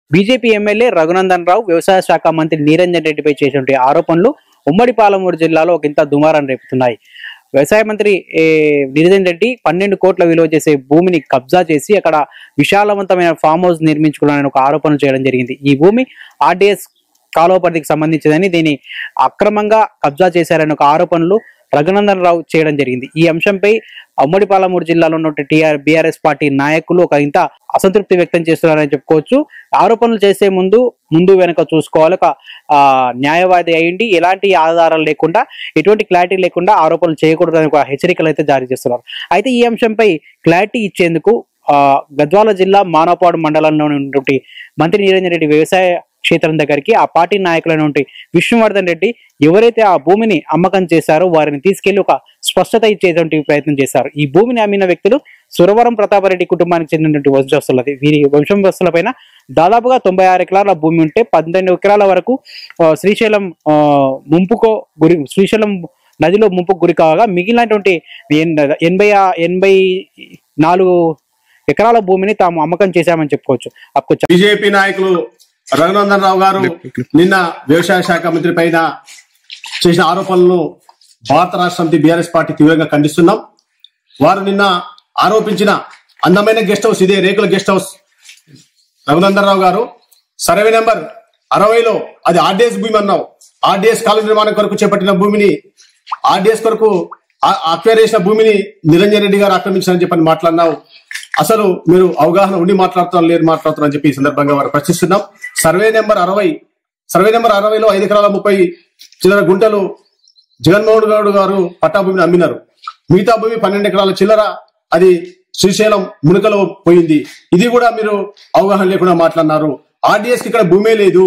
BJP MLA Raghunandan రావు వ్యవసాయ శాఖ మంత్రి నిరంజన్ రెడ్డిపై చేసినటువంటి ఆరోపణలు ఉమ్మడి పాలమూరు జిల్లాలో ఒక ఇంత దుమారం రేపుతున్నాయి వ్యవసాయ మంత్రి ఏ, నిరంజన్ రెడ్డి పన్నెండు కోట్ల విలువ చేసే భూమిని కబ్జా చేసి అక్కడ విశాలవంతమైన ఫామ్ హౌస్ నిర్మించుకోవాలని ఒక ఆరోపణ చేయడం జరిగింది ఈ భూమి ఆర్డీఎస్ కాలువ పరిధికి సంబంధించిందని దీన్ని అక్రమంగా కబ్జా చేశారని ఒక ఆరోపణలు రఘునందన్ రావు చేయడం జరిగింది ఈ అంశంపై ఉమ్మడి పాలమూరు జిల్లాలో ఉన్న టీఆర్ బీఆర్ఎస్ పార్టీ నాయకులు ఒక ఇంత అసంతృప్తి వ్యక్తం చేస్తున్నారని చెప్పుకోవచ్చు ఆరోపణలు చేసే ముందు ముందు వెనక చూసుకోవాలి ఒక ఆ, న్యాయవాది అయ్యింది ఎలాంటి ఆధారాలు లేకుండా ఎటువంటి క్లారిటీ లేకుండా ఆరోపణలు చేయకూడదని ఒక హెచ్చరికలు అయితే జారీ చేస్తున్నారు అయితే ఈ అంశంపై క్లారిటీ ఇచ్చేందుకు ఆ, గద్వాల జిల్లా మానవపాడు మండలంలో ఉన్నటువంటి మంత్రి నిరంజన్ రెడ్డి వ్యవసాయ క్షేత్రం దగ్గరికి ఆ పార్టీ నాయకులైనటువంటి విష్ణువర్ధన్ రెడ్డి ఎవరైతే ఆ భూమిని అమ్మకం చేశారో వారిని తీసుకెళ్లి ఒక స్పష్టత ఇచ్చేటువంటి ప్రయత్నం చేశారు ఈ భూమిని అమ్మిన వ్యక్తులు సురవరం ప్రతాపరెడ్డి కుటుంబానికి చెందినటువంటి వంశస్థులది వీరి వంశస్థుల పైన దాదాపుగా తొంభై ఆరు ఎకరాల భూమి ఉంటే పద్దెనిమిది ఎకరాల వరకు ఆ, శ్రీశైలం ఆ, ముంపుకో గురి శ్రీశైలం నదిలో ముంపుకు గురి కాగా మిగిలినటువంటి ఎన్- ఎనభై ఆ- ఎనభై నాలుగు ఎకరాల భూమిని తాము అమ్మకం చేశామని చెప్పుకోవచ్చు అప్పుడు బీజేపీ నాయకులు రఘునందన్ రావు గారు నిన్న వ్యవసాయ శాఖ మంత్రి పైన చేసిన ఆరోపణలను భారత రాష్ట్ర సమితి బీఆర్ఎస్ పార్టీ తీవ్రంగా ఖండిస్తున్నాం వారు నిన్న ఆరోపించిన అందమైన గెస్ట్ హౌస్ ఇదే రేకుల గెస్ట్ హౌస్ రఘునందన్ రావు గారు సర్వే నెంబర్ అరవైలో అది ఆర్డీఎస్ భూమి అన్నావు ఆర్డీఎస్ కాలేజ్ నిర్మాణం కొరకు చేపట్టిన భూమిని ఆర్డీఎస్ కొరకు అక్వైర్ చేసిన భూమిని నిరంజన్ రెడ్డి గారు ఆక్రమించారని చెప్పని మాట్లాడినావు అసలు మీరు అవగాహన ఉండి మాట్లాడుతున్నారు లేదు మాట్లాడుతున్నారు అని చెప్పి ఈ సందర్భంగా వారు ప్రశ్నిస్తున్నాం సర్వే నెంబర్ అరవై సర్వే నెంబర్ అరవైలో ఐదు ఎకరాల ముప్పై చిల్లర గుంటలు జగన్మోహన్ గౌడ్ గారు పట్టా భూమిని అమ్మినారు మిగతా భూమి పన్నెండు ఎకరాల చిల్లర అది శ్రీశైలం మునుకలో పోయింది ఇది కూడా మీరు అవగాహన లేకుండా మాట్లాడినారు ఆర్డీఎస్ కి ఇక్కడ భూమే లేదు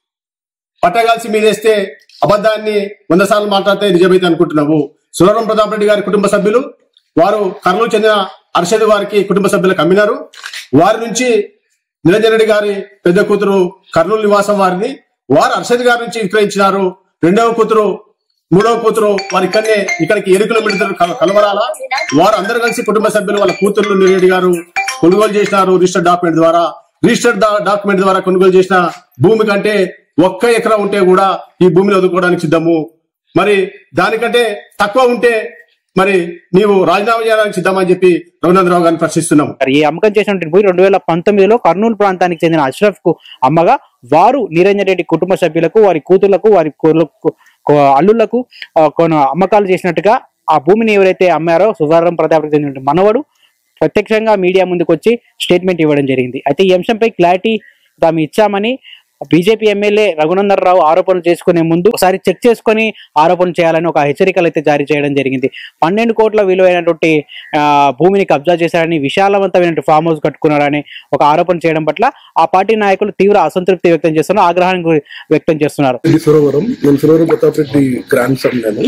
పట్టగాల్సి మీదేస్తే అబద్ధాన్ని వంద సార్లు మాట్లాడితే నిజమైతే అనుకుంటున్నావు సురవరం ప్రతాప్ రెడ్డి గారి కుటుంబ సభ్యులు వారు కర్నూలు చెందిన అర్షద్ వారికి కుటుంబ సభ్యులకు అమ్మినారు వారి నుంచి నిరంజన్ రెడ్డి గారి పెద్ద కూతురు కర్నూలు నివాసం వారిని వారు అర్షద్ గారి నుంచి విక్రయించినారు రెండవ కూతురు మూడవ కూతురు వారి ఇక్కడనే ఇక్కడికి ఏడు కిలోమీటర్లు కల- కలవరాల వారు అందరూ కలిసి కుటుంబ సభ్యులు వాళ్ళ కూతుర్లు నిరెడ్డి గారు కొనుగోలు చేసినారు రిజిస్టర్ డాక్యుమెంట్ ద్వారా రిజిస్టర్ డాక్యుమెంట్ ద్వారా కొనుగోలు చేసిన భూమి కంటే ఒక్క ఎకరా ఉంటే కూడా ఈ భూమిని వదులుకోవడానికి సిద్ధము మరి దానికంటే తక్కువ ఉంటే మరి నీవు రాజీనామా చేయడానికి సిద్ధమని చెప్పి రఘునందరావు గారిని ప్రశ్నిస్తున్నాం మరి ఈ అమ్మకం చేసినటువంటి భూమి రెండు వేల పంతొమ్మిదిలో కర్నూలు ప్రాంతానికి చెందిన అష్రఫ్ కు అమ్మగా వారు నిరంజన్ రెడ్డి కుటుంబ సభ్యులకు వారి కూతుర్లకు వారి కూతుర్లకు- కో- అల్లుళ్లకు ఆ, కొన్ని అమ్మకాలు చేసినట్టుగా ఆ భూమిని ఎవరైతే అమ్మారో సుధారం ప్రతాప్ చెందిన మనవడు ప్రత్యక్షంగా మీడియా ముందుకు వచ్చి స్టేట్మెంట్ ఇవ్వడం జరిగింది అయితే ఈ అంశంపై క్లారిటీ తాము ఇచ్చామని బీజేపీ ఎమ్మెల్యే రఘునందన్ రావు ఆరోపణలు చేసుకునే ముందు ఒకసారి చెక్ చేసుకొని ఆరోపణలు చేయాలని ఒక హెచ్చరికలు అయితే జారీ చేయడం జరిగింది పన్నెండు కోట్ల విలువైనటువంటి ఆ, భూమిని కబ్జా చేశారని విశాలవంతమైన ఫామ్ హౌస్ కట్టుకున్నారని ఒక ఆరోపణ చేయడం పట్ల ఆ పార్టీ నాయకులు తీవ్ర అసంతృప్తి వ్యక్తం చేస్తున్నారు ఆగ్రహాన్ని గురి- వ్యక్తం చేస్తున్నారు ఇది సురవరం నేను సురవరం ప్రతాప్ రెడ్డి గ్రాండ్ సన్ నేను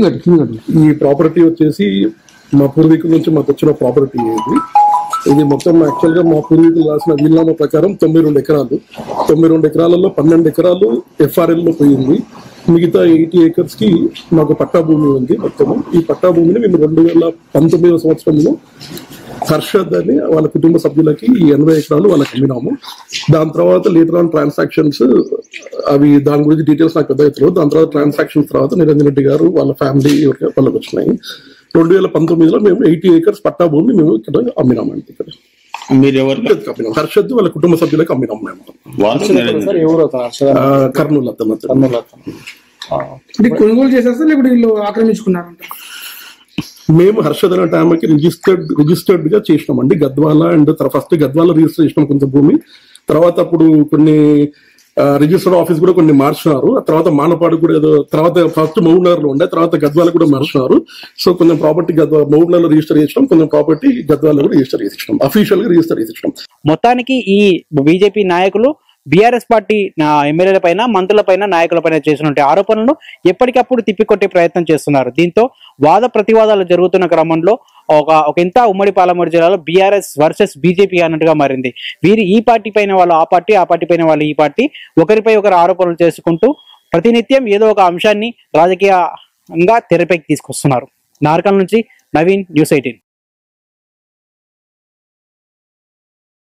ఈ ప్రాపర్టీ వచ్చేసి మా పూర్వీకుల నుంచి మాకు వచ్చిన ప్రాపర్టీ ఇది ఇది మొత్తం యాక్చువల్ గా మా పూర్వీకులు రాసిన వీలునామా ప్రకారం తొంభై రెండు ఎకరాలు తొంభై రెండు ఎకరాలలో పన్నెండు ఎకరాలు ఎఫ్ఆర్ఎల్ లో పోయింది మిగతా ఎయిటీ ఏకర్స్ కి మాకు పట్టా భూమి ఉంది మొత్తం ఈ పట్టా భూమిని మేము రెండు వేల పంతొమ్మిదవ సంవత్సరంలో హర్షద్ అని వాళ్ళ కుటుంబ సభ్యులకి ఈ ఎనభై ఎకరాలు వాళ్ళకి అమ్మినాము దాని తర్వాత లీటర్ ఆన్ ట్రాన్సాక్షన్స్ అవి దాని గురించి డీటెయిల్స్ నాకు పెద్ద తెలియదు దాని తర్వాత ట్రాన్సాక్షన్స్ తర్వాత నిరంజన్ రెడ్డి గారు వాళ్ళ ఫ్యామిలీ వాళ్ళకి వచ్చినాయి రెండు వేల పంతొమ్మిదిలో మేము ఎయిటీ ఏకర్స్ పట్టా భూమి మేము ఇక్కడ అమ్మినామండి ఇక్కడ మీరు ఎవరు ఇక్కడికి అమ్మినాం హర్షద్ వాళ్ళ కుటుంబ సభ్యులకు అమ్మినాం మేము వాసు నిరంజన్ సార్ ఎవరు అతను అక్షర ఆ, కర్నూలు అతను అతను. కర్నూలు అతను ఆ. ఇది కొనుగోలు చేసేస్తే లేకపోతే వీళ్ళు ఆక్రమించుకున్నారంట మేము హర్షద్ అనే టైంకి రిజిస్టర్డ్ రిజిస్టర్డ్ గా చేసినామండి Gadwal and first Gadwal register చేసినాం కొంత భూమి తర్వాత అప్పుడు కొన్ని రిజిస్టర్డ్ ఆఫీస్ కూడా కొన్ని మార్చినారు ఆ తర్వాత మానపాడు కూడా ఏదో తర్వాత ఫస్ట్ మౌనర్ లో ఉండే తర్వాత గద్వాల కూడా మార్చినారు సో కొంచెం ప్రాపర్టీ గద్వా మౌనర్ లో రిజిస్టర్ చేసినాం కొంచెం ప్రాపర్టీ గద్వాల కూడా రిజిస్టర్ చేసినాం అఫీషియల్ గా రిజిస్టర్ చేసినాం మొత్తానికి ఈ బీజేపీ నాయకులు బీఆర్ఎస్ పార్టీ నా ఎమ్మెల్యేల పైన మంత్రుల పైన నాయకుల పైన చేసినటువంటి ఆరోపణలను ఎప్పటికప్పుడు తిప్పికొట్టే ప్రయత్నం చేస్తున్నారు దీంతో వాద ప్రతివాదాలు జరుగుతున్న క్రమంలో ఒక ఒక ఇంత ఉమ్మడి పాలమూరు జిల్లాలో బీఆర్ఎస్ వర్సెస్ బీజేపీ అన్నట్టుగా మారింది వీరు ఈ పార్టీ పైన వాళ్ళు ఆ పార్టీ ఆ పార్టీ పైన వాళ్ళు ఈ పార్టీ ఒకరిపై ఒకరు ఆరోపణలు చేసుకుంటూ ప్రతినిత్యం ఏదో ఒక అంశాన్ని రాజకీయంగా తెరపైకి తీసుకొస్తున్నారు నార్కల్ నుంచి నవీన్ న్యూస్ ఎయిటీన్